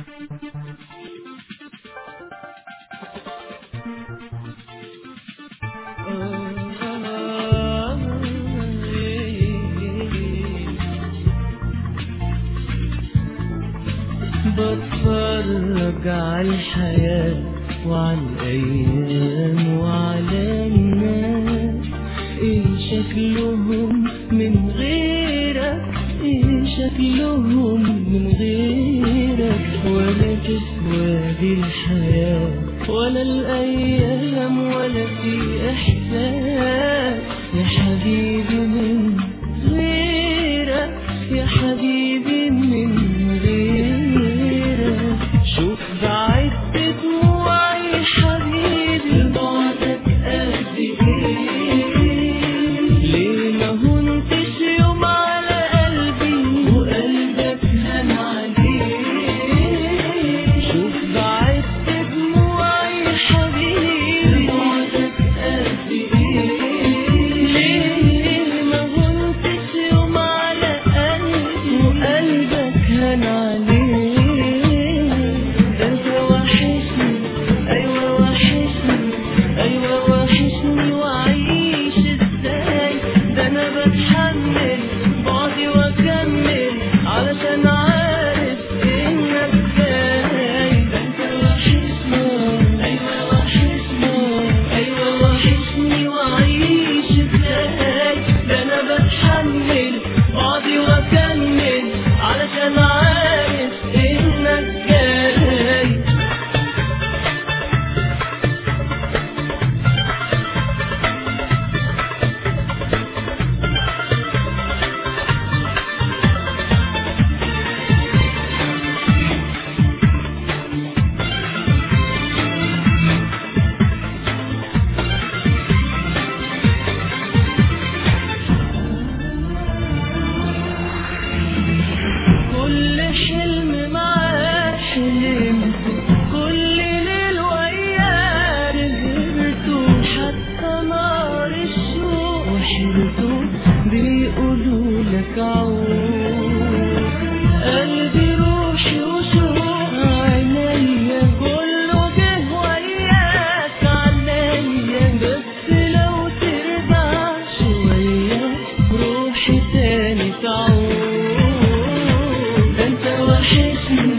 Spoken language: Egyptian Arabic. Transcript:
بتفرج على الحياة وعلى الأيام وعلى الناس إيه شكلهم من غيرك إيه شكلهم من غيرك ولا تسوى دي الحياة ولا الأيام ولا في إحساس يا حبيبي من غيرك يا حبيبي من غيرك شوف بعد دموعي حبيبي بعدك قد ايه ليه ما هنتش يوم على قلبي وقلبك هان عليه شوف بعد دموعي حبيبي بعدك قد ايه ليه ما هنتش يوم على قلبي وقلبك هان عليه ده انت وحشني ايوه وحشني ايوه وحشني واعيش ازاي ده انا بتحمل بعدي واكمل علشان عارف انك جاي ده انت وحشني ايوه وحشني ايوه وحشني واعيش ازاي ده انا بتحمل بعدي واكمل علشان عارف انك جاي كل حلم معاه حلمت كل ليل وياه رزقته حتى نار الشوق وحيرته بيقولوا لك عود قلبي روحي وشوق عينيا كله جه وياك عليا بس لو ترجع شوية روحي تاني تعود ده انت وحشني